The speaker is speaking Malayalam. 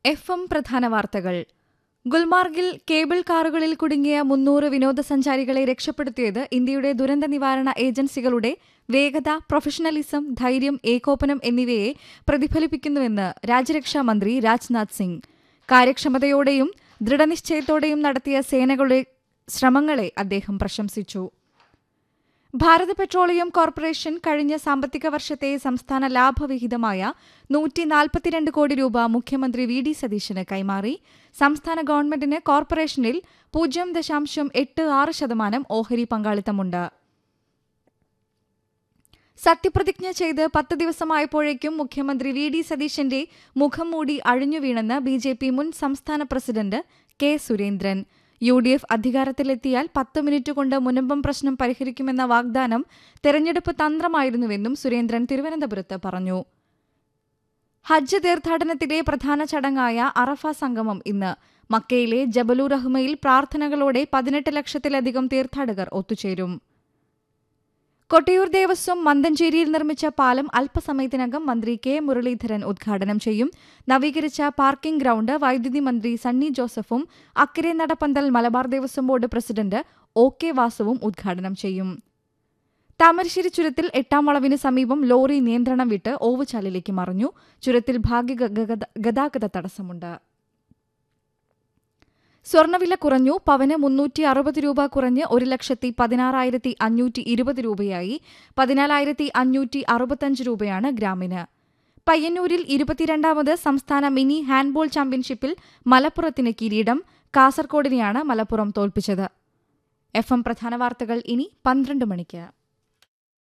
എഫ് എം പ്രധാന വാർത്തകൾ ഗുൽമാർഗിൽ കേബിൾ കാറുകളിൽ കുടുങ്ങിയ മുന്നൂറ് വിനോദസഞ്ചാരികളെ രക്ഷപ്പെടുത്തിയത് ഇന്ത്യയുടെ ദുരന്ത നിവാരണ ഏജൻസികളുടെ വേഗത പ്രൊഫഷണലിസം ധൈര്യം ഏകോപനം എന്നിവയെ പ്രതിഫലിപ്പിക്കുന്നുവെന്ന് രാജ്യരക്ഷാ മന്ത്രി രാജ്നാഥ് സിംഗ് കാര്യക്ഷമതയോടെയും ദൃഢനിശ്ചയത്തോടെയും നടത്തിയ സേനകളുടെ ശ്രമങ്ങളെ അദ്ദേഹം പ്രശംസിച്ചു ഭാരത് പെട്രോളിയം കോർപ്പറേഷൻ കഴിഞ്ഞ സാമ്പത്തിക വർഷത്തെ സംസ്ഥാന ലാഭവിഹിതമായ നൂറ്റി നാൽപ്പത്തിരണ്ട് കോടി രൂപ മുഖ്യമന്ത്രി വി ഡി സതീശന് കൈമാറി സംസ്ഥാന ഗവൺമെന്റിന് കോർപ്പറേഷനിൽ പൂജ്യം ദശാംശം എട്ട് ആറ് ശതമാനം ഓഹരി പങ്കാളിത്തമുണ്ട് സത്യപ്രതിജ്ഞ ചെയ്ത് പത്ത് ദിവസമായപ്പോഴേക്കും മുഖ്യമന്ത്രി വി ഡി സതീശന്റെ മുഖം മൂടി അഴിഞ്ഞുവീണെന്ന് ബി ജെ പി മുൻ സംസ്ഥാന president K Surendran U D F അധികാരത്തിലെത്തിയാൽ പത്ത് മിനിറ്റ് കൊണ്ട് മുനമ്പം പ്രശ്നം പരിഹരിക്കുമെന്ന വാഗ്ദാനം തെരഞ്ഞെടുപ്പ് തന്ത്രമായിരുന്നുവെന്നും സുരേന്ദ്രൻ തിരുവനന്തപുരത്ത് പറഞ്ഞു ഹജ്ജ് തീർത്ഥാടനത്തിലെ പ്രധാന ചടങ്ങായ അറഫ സംഗമം ഇന്ന് മക്കയിലെ ജബലു റഹ്മയിൽ പ്രാർത്ഥനകളോടെ പതിനെട്ട് ലക്ഷത്തിലധികം തീർത്ഥാടകർ ഒത്തുചേരും കൊട്ടിയൂർ ദേവസ്വം മന്തഞ്ചേരിയിൽ നിർമ്മിച്ച പാലം അല്പസമയത്തിനകം മന്ത്രി കെ മുരളീധരൻ ഉദ്ഘാടനം ചെയ്യും നവീകരിച്ച പാർക്കിംഗ് ഗ്രൌണ്ട് വൈദ്യുതി മന്ത്രി സണ്ണി ജോസഫും അക്കരെ നടപ്പന്തൽ Malabar Devaswom board president O K വാസുവും ഉദ്ഘാടനം ചെയ്യും താമരശ്ശേരി ചുരത്തിൽ എട്ടാം വളവിന് സമീപം ലോറി നിയന്ത്രണം വിട്ട് ഓവുചാലിലേക്ക് മറിഞ്ഞു ചുരത്തിൽ ഭാഗിക ഗതാഗത തടസ്സമുണ്ട് സ്വർണ്ണവില കുറഞ്ഞു പവന് മുന്നൂറ്റി അറുപത് രൂപ കുറഞ്ഞ് ഒരു ലക്ഷത്തി പതിനാറായിരത്തി അഞ്ഞൂറ്റി ഇരുപത് രൂപയായി പതിനാലായിരത്തി അഞ്ഞൂറ്റി അറുപത്തഞ്ച് രൂപയാണ് ഗ്രാമിന് പയ്യന്നൂരിൽ ഇരുപത്തിരണ്ടാമത് സംസ്ഥാന മിനി ഹാൻഡ്ബോൾ ചാമ്പ്യൻഷിപ്പിൽ മലപ്പുറത്തിന് കിരീടം കാസർകോടിനെയാണ് മലപ്പുറം തോൽപ്പിച്ചത് എഫ് എം പ്രധാന വാർത്തകൾ ഇനി പന്ത്രണ്ട് മണിക്ക്